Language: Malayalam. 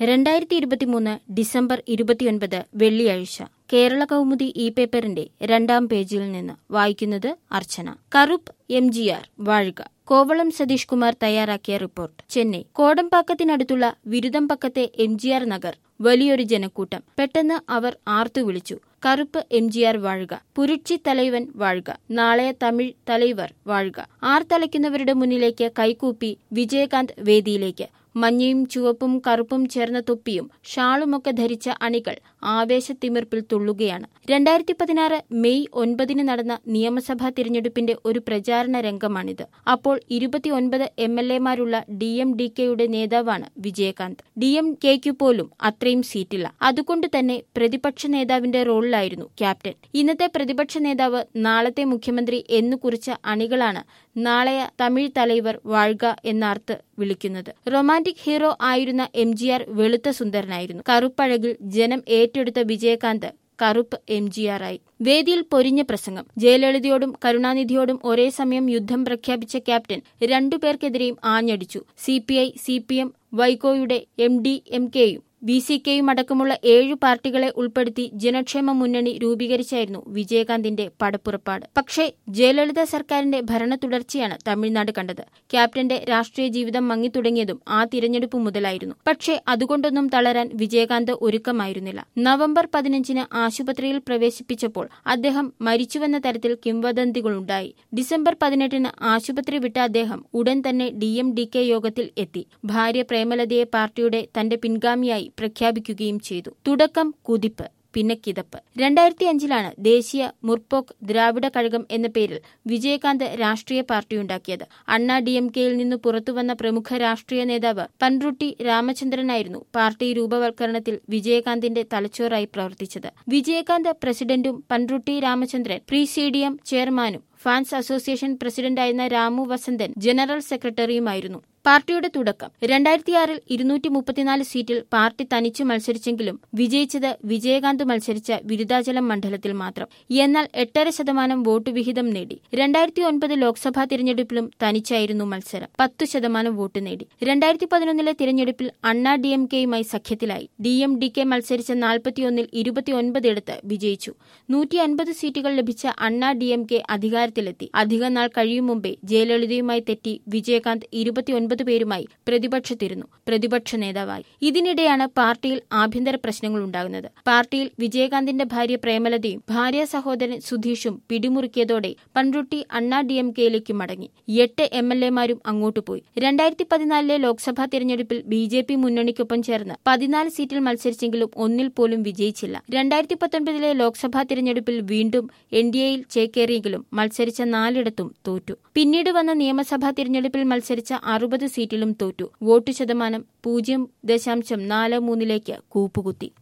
രണ്ടായിരത്തി ഇരുപത്തിമൂന്ന് ഡിസംബർ ഇരുപത്തിയൊൻപത് വെള്ളിയാഴ്ച കേരള കൗമുദി ഇ പേപ്പറിന്റെ രണ്ടാം പേജിൽ നിന്ന് വായിക്കുന്നത് അർച്ചന കറുപ്പ് എം ജി ആർ വാഴുക കോവളം സതീഷ് കുമാർ തയ്യാറാക്കിയ റിപ്പോർട്ട് ചെന്നൈ കോടമ്പാക്കത്തിനടുത്തുള്ള വിരുദംപക്കത്തെ എം ജി ആർ നഗർ വലിയൊരു ജനക്കൂട്ടം പെട്ടെന്ന് അവർ ആർത്തു വിളിച്ചു കറുപ്പ് എം ജി ആർ വാഴുക പുരുക്ഷി തലൈവൻ വാഴുക നാളെ തമിഴ് തലൈവർ വാഴുക ആർ തലയ്ക്കുന്നവരുടെ മുന്നിലേക്ക് കൈകൂപ്പി വിജയകാന്ത് വേദിയിലേക്ക് മഞ്ഞയും ചുവപ്പും കറുപ്പും ചേർന്ന തൊപ്പിയും ഷാളുമൊക്കെ ധരിച്ച അണികൾ ആവേശത്തിമിർപ്പിൽ തുള്ളുകയാണ് രണ്ടായിരത്തി പതിനാറ് മെയ് ഒൻപതിന് നടന്ന നിയമസഭാ തിരഞ്ഞെടുപ്പിന്റെ ഒരു പ്രചാരണ രംഗമാണിത് അപ്പോൾ ഇരുപത്തിയൊൻപത് എം എൽ എമാരുള്ള ഡി എം ഡി കെയുടെ നേതാവാണ് വിജയകാന്ത് ഡി എം കെയ്ക്കു പോലും അത്രയും സീറ്റില്ല അതുകൊണ്ട് തന്നെ പ്രതിപക്ഷ നേതാവിന്റെ റോളിലായിരുന്നു ക്യാപ്റ്റൻ ഇന്നത്തെ പ്രതിപക്ഷ നേതാവ് നാളത്തെ മുഖ്യമന്ത്രി എന്നു കുറിച്ച അണികളാണ് നാളെ തമിഴ് തലൈവർ വാഴ്ക എന്നർത്ഥ വിളിക്കുന്നത് റൊമാന്റിക് ഹീറോ ആയിരുന്ന എം ജി ആർ വെളുത്ത സുന്ദരനായിരുന്നു കറുപ്പഴകിൽ ജനം ഏറ്റെടുത്ത വിജയകാന്ത് കറുപ്പ് എം ജി ആർ ആയി വേദിയിൽ പൊരിഞ്ഞ പ്രസംഗം ജയലളിതയോടും കരുണാനിധിയോടും ഒരേ സമയം യുദ്ധം പ്രഖ്യാപിച്ച ക്യാപ്റ്റൻ രണ്ടുപേർക്കെതിരെയും ആഞ്ഞടിച്ചു C P I C P M വൈകോയുടെ എം ഡി എം കെയും ബി സി കെയും അടക്കമുള്ള ഏഴു പാർട്ടികളെ ഉൾപ്പെടുത്തി ജനക്ഷേമ മുന്നണി രൂപീകരിച്ചായിരുന്നു വിജയകാന്തിന്റെ പടപ്പുറപ്പാട് പക്ഷേ ജയലളിത സർക്കാരിന്റെ ഭരണ തുടർച്ചയാണ് തമിഴ്നാട് കണ്ടത് ക്യാപ്റ്റന്റെ രാഷ്ട്രീയ ജീവിതം മങ്ങിത്തുടങ്ങിയതും ആ തിരഞ്ഞെടുപ്പ് മുതലായിരുന്നു പക്ഷേ അതുകൊണ്ടൊന്നും തളരാൻ വിജയകാന്ത് ഒരുക്കമായിരുന്നില്ല നവംബർ പതിനഞ്ചിന് ആശുപത്രിയിൽ പ്രവേശിപ്പിച്ചപ്പോൾ അദ്ദേഹം മരിച്ചുവെന്ന തരത്തിൽ കിംവദന്തികളുണ്ടായി ഡിസംബർ പതിനെട്ടിന് ആശുപത്രി വിട്ട അദ്ദേഹം ഉടൻ തന്നെ ഡി എം ഡി കെ യോഗത്തിൽ എത്തി ഭാര്യ പ്രേമലതയെ പാർട്ടിയുടെ തന്റെ പിൻഗാമിയായി പ്രഖ്യാപിക്കുകയും ചെയ്തു തുടക്കം കുതിപ്പ് പിന്നെ കിതപ്പ് രണ്ടായിരത്തി അഞ്ചിലാണ് ദേശീയ മുർപോക്ക് ദ്രാവിഡ കഴകം എന്ന പേരിൽ വിജയകാന്ത് രാഷ്ട്രീയ പാർട്ടിയുണ്ടാക്കിയത് അണ്ണാ ഡി എം കെയിൽ നിന്ന് പുറത്തുവന്ന പ്രമുഖ രാഷ്ട്രീയ നേതാവ് പൻറുട്ടി രാമചന്ദ്രനായിരുന്നു പാർട്ടി രൂപവൽക്കരണത്തിൽ വിജയകാന്തിന്റെ തലച്ചോറായി പ്രവർത്തിച്ചത് വിജയകാന്ത് പ്രസിഡന്റും Panruti Ramachandran presidium ചെയർമാനും ഫാൻസ് അസോസിയേഷൻ പ്രസിഡന്റായിരുന്ന രാമു വസന്തൻ ജനറൽ സെക്രട്ടറിയുമായിരുന്നു പാർട്ടിയുടെ തുടക്കം രണ്ടായിരത്തിയാറിൽ ഇരുന്നൂറ്റി മുപ്പത്തിനാല് സീറ്റിൽ പാർട്ടി തനിച്ചു മത്സരിച്ചെങ്കിലും വിജയിച്ചത് വിജയകാന്ത് മത്സരിച്ച വിരുദാചലം മണ്ഡലത്തിൽ മാത്രം എന്നാൽ എട്ടര ശതമാനം വോട്ട് വിഹിതം നേടി രണ്ടായിരത്തി ഒൻപത് ലോക്സഭാ തിരഞ്ഞെടുപ്പിലും തനിച്ചായിരുന്നു മത്സരം പത്തു ശതമാനം വോട്ട് നേടി രണ്ടായിരത്തി പതിനൊന്നിലെ തിരഞ്ഞെടുപ്പിൽ അണ്ണാ ഡി എം കെയുമായി സഖ്യത്തിലായി ഡി എം ഡി കെ മത്സരിച്ച നാൽപ്പത്തിയൊന്നിൽ ഇരുപത്തിയൊൻപതിടത്ത് വിജയിച്ചു നൂറ്റി അൻപത് സീറ്റുകൾ ലഭിച്ച അണ്ണാ ഡി എം കെ അധികാരത്തിലെത്തി അധിക നാൾ കഴിയും മുമ്പേ ജയലളിതയുമായി തെറ്റി വിജയകാന്ത് ഇരുപത്തിയൊൻപത് ഒൻപത് പേരുമായി പ്രതിപക്ഷത്തിരുന്നു പ്രതിപക്ഷ നേതാവായി ഇതിനിടെയാണ് പാർട്ടിയിൽ ആഭ്യന്തര പ്രശ്നങ്ങൾ ഉണ്ടാകുന്നത് പാർട്ടിയിൽ വിജയകാന്തിന്റെ ഭാര്യ പ്രേമലതയും ഭാര്യ സഹോദരൻ സുധീഷും പിടിമുറുക്കിയതോടെ പൺറുട്ടി അണ്ണാ ഡി എം കെയിലേക്ക് മടങ്ങി എട്ട് എം എൽ എമാരും അങ്ങോട്ട് പോയി രണ്ടായിരത്തി പതിനാലിലെ ലോക്സഭാ തെരഞ്ഞെടുപ്പിൽ ബി ജെ പി മുന്നണിക്കൊപ്പം ചേർന്ന് പതിനാല് സീറ്റിൽ മത്സരിച്ചെങ്കിലും ഒന്നിൽ പോലും വിജയിച്ചില്ല രണ്ടായിരത്തി പത്തൊൻപതിലെ ലോക്സഭാ തിരഞ്ഞെടുപ്പിൽ വീണ്ടും എൻ ഡി എയിൽ ചേക്കേറിയെങ്കിലും മത്സരിച്ച നാലിടത്തും തോറ്റു പിന്നീട് വന്ന നിയമസഭാ തിരഞ്ഞെടുപ്പിൽ മത്സരിച്ച അറുപത് സീറ്റിലും തോറ്റു വോട്ട് ശതമാനം പൂജ്യം ദശാംശം നാല് മൂന്നിലേക്ക് കൂപ്പുകുത്തി